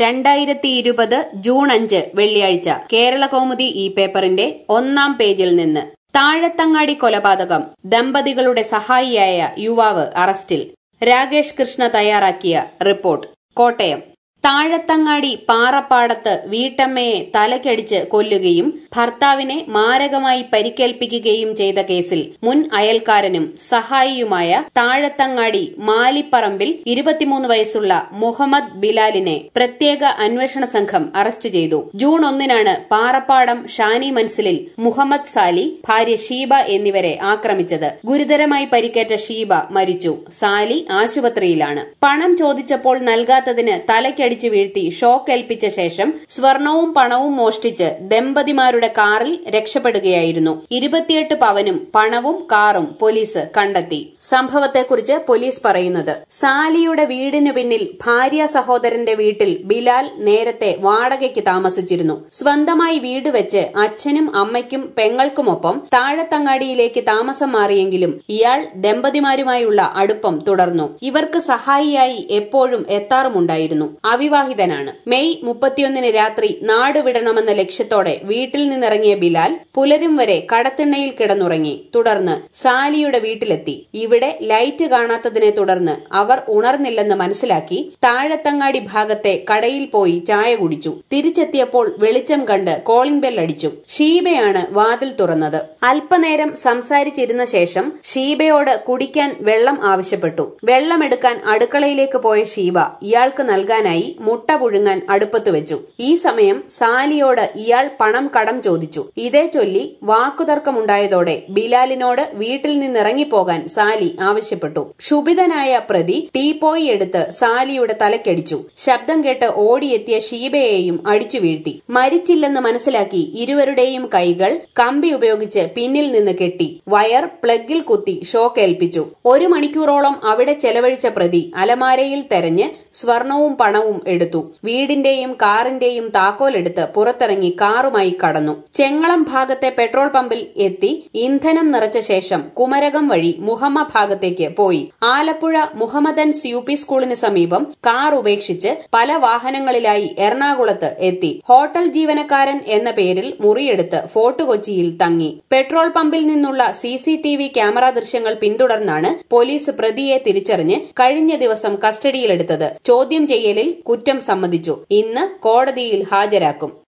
രണ്ടായിരത്തി ഇരുപത് ജൂൺ അഞ്ച് വെള്ളിയാഴ്ച കേരള കൗമുദി ഈ പേപ്പറിന്റെ ഒന്നാം പേജിൽ നിന്ന് താഴത്തങ്ങാടി കൊലപാതകം ദമ്പതികളുടെ സഹായിയായ യുവാവ് അറസ്റ്റിൽ രാകേഷ് കൃഷ്ണ തയ്യാറാക്കിയ റിപ്പോർട്ട് കോട്ടയം താഴത്തങ്ങാടി പാറപ്പാടത്ത് വീട്ടമ്മയെ തലക്കടിച്ച് കൊല്ലുകയും ഭർത്താവിനെ മാരകമായി പരിക്കേൽപ്പിക്കുകയും ചെയ്ത കേസിൽ മുൻ അയൽക്കാരനും സഹായിയുമായ താഴത്തങ്ങാടി മാലിപ്പറമ്പിൽ ഇരുപത്തിമൂന്ന് വയസ്സുള്ള മുഹമ്മദ് ബിലാലിനെ പ്രത്യേക അന്വേഷണ സംഘം അറസ്റ്റ് ചെയ്തു ജൂൺ ഒന്നിനാണ് പാറപ്പാടം ഷാനി മൻസിലിൽ മുഹമ്മദ് സാലി ഭാര്യ ഷീബ എന്നിവരെ ആക്രമിച്ചത് ഗുരുതരമായി പരിക്കേറ്റ ഷീബ മരിച്ചു സാലി ആശുപത്രിയിലാണ് പണം ചോദിച്ചപ്പോൾ നൽകാത്തതിന് തലയ്ക്കടി അടിച്ചു വീഴ്ത്തി ഷോക്ക് ഏൽപ്പിച്ച ശേഷം സ്വർണവും പണവും മോഷ്ടിച്ച് ദമ്പതിമാരുടെ കാറിൽ രക്ഷപ്പെടുകയായിരുന്നു ഇരുപത്തിയെട്ട് പവനും പണവും കാറും പോലീസ് കണ്ടെത്തി സംഭവത്തെക്കുറിച്ച് പോലീസ് പറയുന്നത് സാലിയുടെ വീടിനു പിന്നിൽ ഭാര്യ സഹോദരന്റെ വീട്ടിൽ ബിലാൽ നേരത്തെ വാടകയ്ക്ക് താമസിച്ചിരുന്നു സ്വന്തമായി വീട് വെച്ച് അച്ഛനും അമ്മയ്ക്കും പെങ്ങൾക്കുമൊപ്പം താഴത്തങ്ങാടിയിലേക്ക് താമസം മാറിയെങ്കിലും ഇയാൾ ദമ്പതിമാരുമായുള്ള അടുപ്പം തുടർന്നു ഇവർക്ക് സഹായിയായി എപ്പോഴും എത്താറുമുണ്ടായിരുന്നു അവിവാഹിതനാണ് മെയ് മുപ്പത്തിയൊന്നിന് രാത്രി നാടുവിടണമെന്ന ലക്ഷ്യത്തോടെ വീട്ടിൽ നിന്നിറങ്ങിയ ബിലാൽ പുലരും വരെ കടത്തിണ്ണയിൽ കിടന്നുറങ്ങി തുടർന്ന് സാലിയുടെ വീട്ടിലെത്തി ഇവിടെ ലൈറ്റ് കാണാത്തതിനെ തുടർന്ന് അവർ ഉണർന്നില്ലെന്ന് മനസ്സിലാക്കി താഴത്തങ്ങാടി ഭാഗത്തെ കടയിൽ പോയി ചായ കുടിച്ചു തിരിച്ചെത്തിയപ്പോൾ വെളിച്ചം കണ്ട് കോളിംഗ് ബെൽ അടിച്ചു ഷീബയാണ് വാതിൽ തുറന്നത് അല്പനേരം സംസാരിച്ചിരുന്ന ശേഷം ഷീബയോട് കുടിക്കാൻ വെള്ളം ആവശ്യപ്പെട്ടു വെള്ളമെടുക്കാൻ അടുക്കളയിലേക്ക് പോയ ഷീബ ഇയാൾക്ക് നൽകാനായി മുട്ട പുഴുങ്ങാൻ അടുപ്പത്ത് വെച്ചു ഈ സമയം സാലിയോട് ഇയാൾ പണം കടം ചോദിച്ചു ഇതേ ചൊല്ലി വാക്കുതർക്കമുണ്ടായതോടെ ബിലാലിനോട് വീട്ടിൽ നിന്നിറങ്ങിപ്പോകാൻ സാലി ആവശ്യപ്പെട്ടു ക്ഷുഭിതനായ പ്രതി ടീപ്പോയി എടുത്ത് സാലിയുടെ തലക്കടിച്ചു ശബ്ദം കേട്ട് ഓടിയെത്തിയ ഷീബയെയും അടിച്ചു വീഴ്ത്തി മരിച്ചില്ലെന്ന് മനസ്സിലാക്കി ഇരുവരുടെയും കൈകൾ കമ്പി ഉപയോഗിച്ച് പിന്നിൽ നിന്ന് കെട്ടി വയർ പ്ലഗിൽ കുത്തി ഷോക്ക് ഏൽപ്പിച്ചു ഒരു മണിക്കൂറോളം അവിടെ ചെലവഴിച്ച പ്രതി അലമാരയിൽ തെരഞ്ഞ് സ്വർണവും പണവും എടുത്തു വീടിന്റെയും കാറിന്റെയും താക്കോലെടുത്ത് പുറത്തിറങ്ങി കാറുമായി കടന്നു ചെങ്ങളം ഭാഗത്തെ പെട്രോൾ പമ്പിൽ എത്തി ഇന്ധനം നിറച്ച ശേഷം കുമരകം വഴി മുഹമ്മ ഭാഗത്തേക്ക് പോയി ആലപ്പുഴ മുഹമ്മദൻസ് യു പി സ്കൂളിന് സമീപം കാർ ഉപേക്ഷിച്ച് പല വാഹനങ്ങളിലായി എറണാകുളത്ത് എത്തി ഹോട്ടൽ ജീവനക്കാരൻ എന്ന പേരിൽ മുറിയെടുത്ത് ഫോർട്ട് കൊച്ചിയിൽ തങ്ങി പെട്രോൾ പമ്പിൽ നിന്നുള്ള C C T V camera ദൃശ്യങ്ങൾ പിന്തുടർന്നാണ് പോലീസ് പ്രതിയെ തിരിച്ചറിഞ്ഞ് കഴിഞ്ഞ ദിവസം കസ്റ്റഡിയിലെടുത്തത് ചോദ്യം ചെയ്യലിൽ കുറ്റം സമ്മതിച്ചു ഇന്ന് കോടതിയിൽ ഹാജരാക്കും